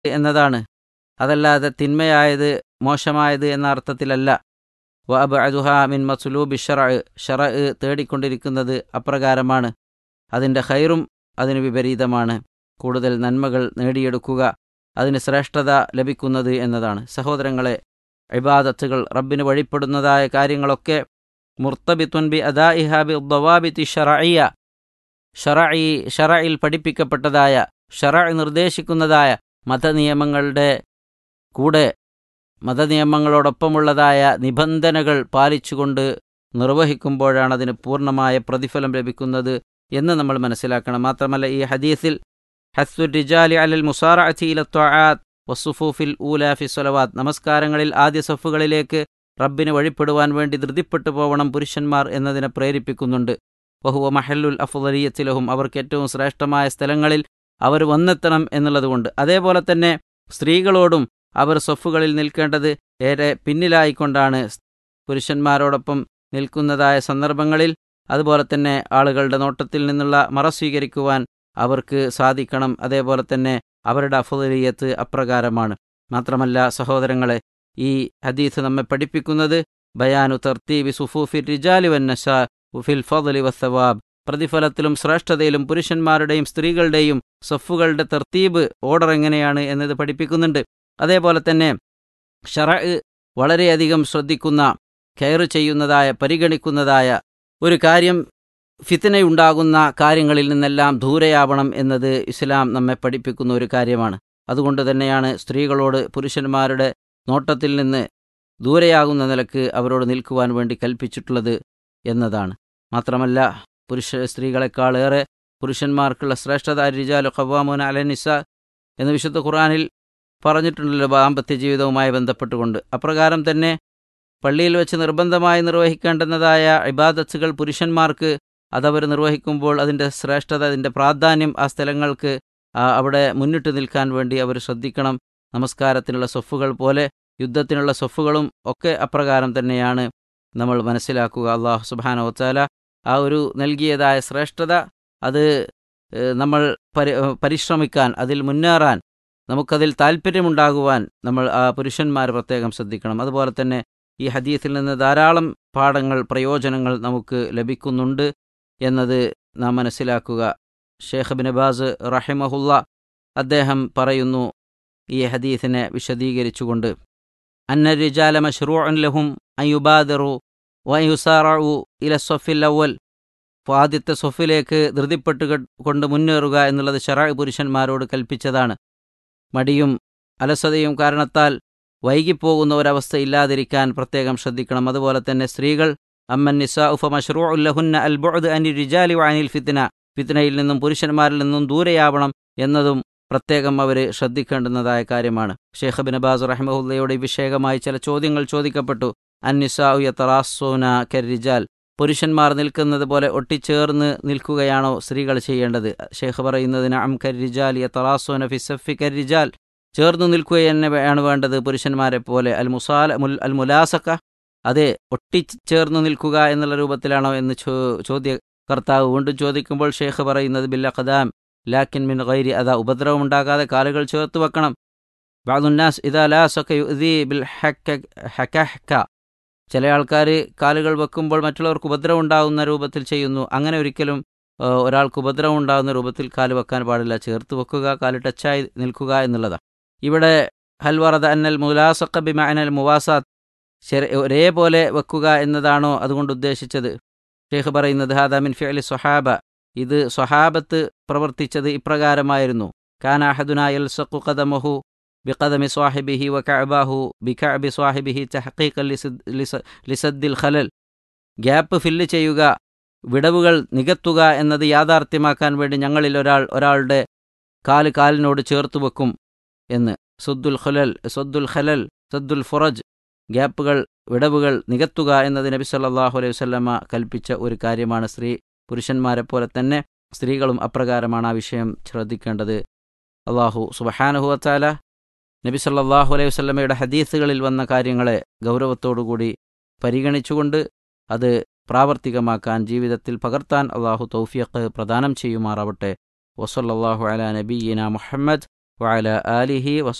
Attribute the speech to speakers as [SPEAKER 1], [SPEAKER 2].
[SPEAKER 1] എന്നതാണ് അതല്ലാതെ തിന്മയായത് മോശമായത് എന്ന അർത്ഥത്തിലല്ല വ അബ് അജുഹ മിൻ മസുലൂബി ഷറ ഷറ തേടിക്കൊണ്ടിരിക്കുന്നത് അപ്രകാരമാണ് അതിൻ്റെ ഖൈറും അതിന് വിപരീതമാണ് കൂടുതൽ നന്മകൾ നേടിയെടുക്കുക അതിന് ശ്രേഷ്ഠത ലഭിക്കുന്നത് എന്നതാണ് സഹോദരങ്ങളെ ഇബാദത്തുകൾ റബ്ബിന് വഴിപ്പെടുന്നതായ കാര്യങ്ങളൊക്കെ മുർത്തബിത്തുൻ ബി അദാ ഇഹാബി ദവാബിത്തി ഷറഇയ ഷറഇ ഷറയിൽ പഠിപ്പിക്കപ്പെട്ടതായ ഷറ നിർദ്ദേശിക്കുന്നതായ മതനിയമങ്ങളുടെ കൂടെ മതനിയമങ്ങളോടൊപ്പമുള്ളതായ നിബന്ധനകൾ പാലിച്ചുകൊണ്ട് നിർവഹിക്കുമ്പോഴാണ് അതിന് പൂർണ്ണമായ പ്രതിഫലം ലഭിക്കുന്നത് എന്ന് നമ്മൾ മനസ്സിലാക്കണം മാത്രമല്ല ഈ ഹദീസിൽ ഹസ്സു റിജാലി അലൽ മുസാറഅത്തി ഇല ത്വആത്ത് വസുഫൂഫിൽ ഊല ഫി സ്വലവാത്ത് നമസ്കാരങ്ങളിൽ ആദ്യ സഫുകളിലേക്ക് റബ്ബിന് വഴിപ്പെടുവാൻ വേണ്ടി ധൃതിപ്പെട്ടു പോവണം പുരുഷന്മാർ എന്നതിനെ പ്രേരിപ്പിക്കുന്നുണ്ട് വഹുവ മഹല്ലുൽ അഫുദലിയത്തിലഹും അവർക്ക് ഏറ്റവും ശ്രേഷ്ഠമായ സ്ഥലങ്ങളിൽ അവർ വന്നെത്തണം എന്നുള്ളതുകൊണ്ട് അതേപോലെ തന്നെ സ്ത്രീകളോടും അവർ സൊഫുകളിൽ നിൽക്കേണ്ടത് ഏറെ പിന്നിലായിക്കൊണ്ടാണ് പുരുഷന്മാരോടൊപ്പം നിൽക്കുന്നതായ സന്ദർഭങ്ങളിൽ അതുപോലെ തന്നെ ആളുകളുടെ നോട്ടത്തിൽ നിന്നുള്ള മറ സ്വീകരിക്കുവാൻ അവർക്ക് സാധിക്കണം അതേപോലെ തന്നെ അവരുടെ അഫുദലിയത്ത് അപ്രകാരമാണ് മാത്രമല്ല സഹോദരങ്ങളെ ഈ ഹദീസ് നമ്മെ പഠിപ്പിക്കുന്നത് ബയാനു തർത്തീബി സുഫൂഫി റിജാലി വന്നഷ ഫിൽ ഫضലി വസ്സവാബ് പ്രതിഫലത്തിലും ശ്രേഷ്ഠതയിലും പുരുഷന്മാരുടെയും സ്ത്രീകളുടെയും സഫുകളുടെ തർത്തീബ് ഓർഡർ എങ്ങനെയാണ് എന്നത് പഠിപ്പിക്കുന്നുണ്ട് അതേപോലെ തന്നെ ഷറ വളരെയധികം ശ്രദ്ധിക്കുന്ന കെയർ ചെയ്യുന്നതായ പരിഗണിക്കുന്നതായ ഒരു കാര്യം ഫിത്തനയുണ്ടാകുന്ന കാര്യങ്ങളിൽ നിന്നെല്ലാം ദൂരെയാവണം എന്നത് ഇസ്ലാം നമ്മെ പഠിപ്പിക്കുന്ന ഒരു കാര്യമാണ് അതുകൊണ്ട് തന്നെയാണ് സ്ത്രീകളോട് പുരുഷന്മാരുടെ നോട്ടത്തിൽ നിന്ന് ദൂരെയാകുന്ന നിലക്ക് അവരോട് നിൽക്കുവാൻ വേണ്ടി കൽപ്പിച്ചിട്ടുള്ളത് എന്നതാണ് മാത്രമല്ല പുരുഷ സ്ത്രീകളെക്കാളേറെ പുരുഷന്മാർക്കുള്ള ശ്രേഷ്ഠത റിജാലു ഖവാമുൻ അലനിസ എന്ന് വിശുദ്ധ ഖുറാനിൽ പറഞ്ഞിട്ടുണ്ടല്ലോ ദാമ്പത്യ ജീവിതവുമായി ബന്ധപ്പെട്ടുകൊണ്ട് അപ്രകാരം തന്നെ പള്ളിയിൽ വെച്ച് നിർബന്ധമായി നിർവഹിക്കേണ്ടുന്നതായ ഇബാദത്തുകൾ പുരുഷന്മാർക്ക് അതവർ നിർവഹിക്കുമ്പോൾ അതിൻ്റെ ശ്രേഷ്ഠത അതിൻ്റെ പ്രാധാന്യം ആ സ്ഥലങ്ങൾക്ക് അവിടെ മുന്നിട്ട് നിൽക്കാൻ വേണ്ടി അവർ ശ്രദ്ധിക്കണം നമസ്കാരത്തിനുള്ള സൊഫുകൾ പോലെ യുദ്ധത്തിനുള്ള സൊഫുകളും ഒക്കെ അപ്രകാരം തന്നെയാണ് നമ്മൾ മനസ്സിലാക്കുക അള്ളാഹു സുബാന വച്ചാല ആ ഒരു നൽകിയതായ ശ്രേഷ്ഠത അത് നമ്മൾ പരി പരിശ്രമിക്കാൻ അതിൽ മുന്നേറാൻ നമുക്കതിൽ താല്പര്യമുണ്ടാകുവാൻ നമ്മൾ ആ പുരുഷന്മാർ പ്രത്യേകം ശ്രദ്ധിക്കണം അതുപോലെ തന്നെ ഈ ഹദീസിൽ നിന്ന് ധാരാളം പാഠങ്ങൾ പ്രയോജനങ്ങൾ നമുക്ക് ലഭിക്കുന്നുണ്ട് എന്നത് നാം മനസ്സിലാക്കുക ഷേഖ് ബിനബാസ് റഹിമഹുല്ല അദ്ദേഹം പറയുന്നു ഈ ഹദീസിനെ വിശദീകരിച്ചുകൊണ്ട് അന്ന റിജാല മഷ്റൂഅൻ ലഹും അയുബാദറു വയുസാറു ഇല സൊഫിൽ അവൽ ആദ്യത്തെ സൊഫിലേക്ക് ധൃതിപ്പെട്ട് കൊണ്ട് മുന്നേറുക എന്നുള്ളത് ഷറ പുരുഷന്മാരോട് കൽപ്പിച്ചതാണ് മടിയും അലസതയും കാരണത്താൽ വൈകിപ്പോകുന്ന ഒരവസ്ഥ ഇല്ലാതിരിക്കാൻ പ്രത്യേകം ശ്രദ്ധിക്കണം അതുപോലെ തന്നെ സ്ത്രീകൾ അമ്മൻ നിസാ ഉഫ മഷ്റൂ ഉല്ലഹുന്ന അൽ ബുഅദ് അനി റിജാലി വാനിൽ ഫിത്തിന ഫിത്തിനയിൽ നിന്നും പുരുഷന്മാരിൽ നിന്നും ദൂരെയാവണം എന്നതും പ്രത്യേകം അവർ ശ്രദ്ധിക്കേണ്ടുന്നതായ കാര്യമാണ് ഷേഖ് ബിൻ അബാസ് റഹ്മഹുല്ലയുടെ വിഷയകമായി ചില ചോദ്യങ്ങൾ ചോദിക്കപ്പെട്ടു അന്നിസാഉ യത്തറാസോന കരിജാൽ പുരുഷന്മാർ നിൽക്കുന്നത് പോലെ ഒട്ടിച്ചേർന്ന് നിൽക്കുകയാണോ സ്ത്രീകൾ ചെയ്യേണ്ടത് ഷേഖ് പറയുന്നതിന് അം കരിജാൽ യത്തറാസോന ഫിസഫി കരിജാൽ ചേർന്നു നിൽക്കുക തന്നെയാണ് വേണ്ടത് പുരുഷന്മാരെ പോലെ അൽ മുസാല മുൽ അൽ മുലാസക്ക അതെ ഒട്ടിച്ചേർന്നു നിൽക്കുക എന്നുള്ള രൂപത്തിലാണോ എന്ന് ചോ ചോദ്യ കർത്താവ് വീണ്ടും ചോദിക്കുമ്പോൾ ഷേഖ് പറയുന്നത് ബില്ല ഖദാം ലാക്കിൻ മിൻ ഗൈരി അതാ ഉപദ്രവം ഉണ്ടാകാതെ കാലുകൾ ചേർത്ത് വെക്കണം ബാദുന്നാസ് ഇതാ ലാസൊക്കെ യുദി ബിൽ ഹക്ക ചില ആൾക്കാർ കാലുകൾ വെക്കുമ്പോൾ മറ്റുള്ളവർക്ക് ഉപദ്രവം ഉണ്ടാകുന്ന രൂപത്തിൽ ചെയ്യുന്നു അങ്ങനെ ഒരിക്കലും ഒരാൾക്ക് ഉപദ്രവം ഉണ്ടാകുന്ന രൂപത്തിൽ കാല് വെക്കാൻ പാടില്ല ചേർത്ത് വെക്കുക കാല് ടച്ചായി നിൽക്കുക എന്നുള്ളതാണ് ഇവിടെ ഹൽവറദ അന്നൽ മുലാസക്ക ബിമ അനൽ മുവാസാത്ത് ഒരേപോലെ വെക്കുക എന്നതാണോ അതുകൊണ്ട് ഉദ്ദേശിച്ചത് ഷെയ്ഖ് പറയുന്നത് ഹാദാമിൻ ഫിഅലി സ്വഹാബ ഇത് സ്വഹാബത്ത് പ്രവർത്തിച്ചത് ഇപ്രകാരമായിരുന്നു കാന അഹദുന യൽസഖു ഖദമഹു ബിഖദമി സ്വാഹിബിഹി വ കഅബാഹു ബികഅബി സ്വാഹിബിഹി തഹഖീഖൻ ലിസദ്ദിൽ ഖലൽ ഗ്യാപ്പ് ഫില്ല് ചെയ്യുക വിടവുകൾ നികത്തുക എന്നത് യാഥാർത്ഥ്യമാക്കാൻ വേണ്ടി ഞങ്ങളിൽ ഒരാൾ ഒരാളുടെ കാല് കാലിനോട് ചേർത്ത് വെക്കും എന്ന് സുദ്ദുൽ ഖലൽ സുദ്ദുൽ ഖലൽ സദ്ദുൽ ഫുറജ് ഗ്യാപ്പുകൾ വിടവുകൾ നികത്തുക എന്നത് നബി സല്ലാഹു അലൈഹി വസ്ലമ കൽപ്പിച്ച ഒരു കാര്യമാണ് സ്ത്രീ പുരുഷന്മാരെ പോലെ തന്നെ സ്ത്രീകളും അപ്രകാരമാണ് ആ വിഷയം ശ്രദ്ധിക്കേണ്ടത് അള്ളാഹു സുബഹാനുഹുവത്താല നബി സല്ലാഹു അലൈഹി വസ്ലമയുടെ ഹദീസുകളിൽ വന്ന കാര്യങ്ങളെ ഗൗരവത്തോടുകൂടി പരിഗണിച്ചുകൊണ്ട് അത് പ്രാവർത്തികമാക്കാൻ ജീവിതത്തിൽ പകർത്താൻ അള്ളാഹു തൗഫിയക്ക് പ്രദാനം ചെയ്യുമാറാവട്ടെ വസല്ലാഹു അല നബീന മുഹമ്മദ് വഅല ആലിഹി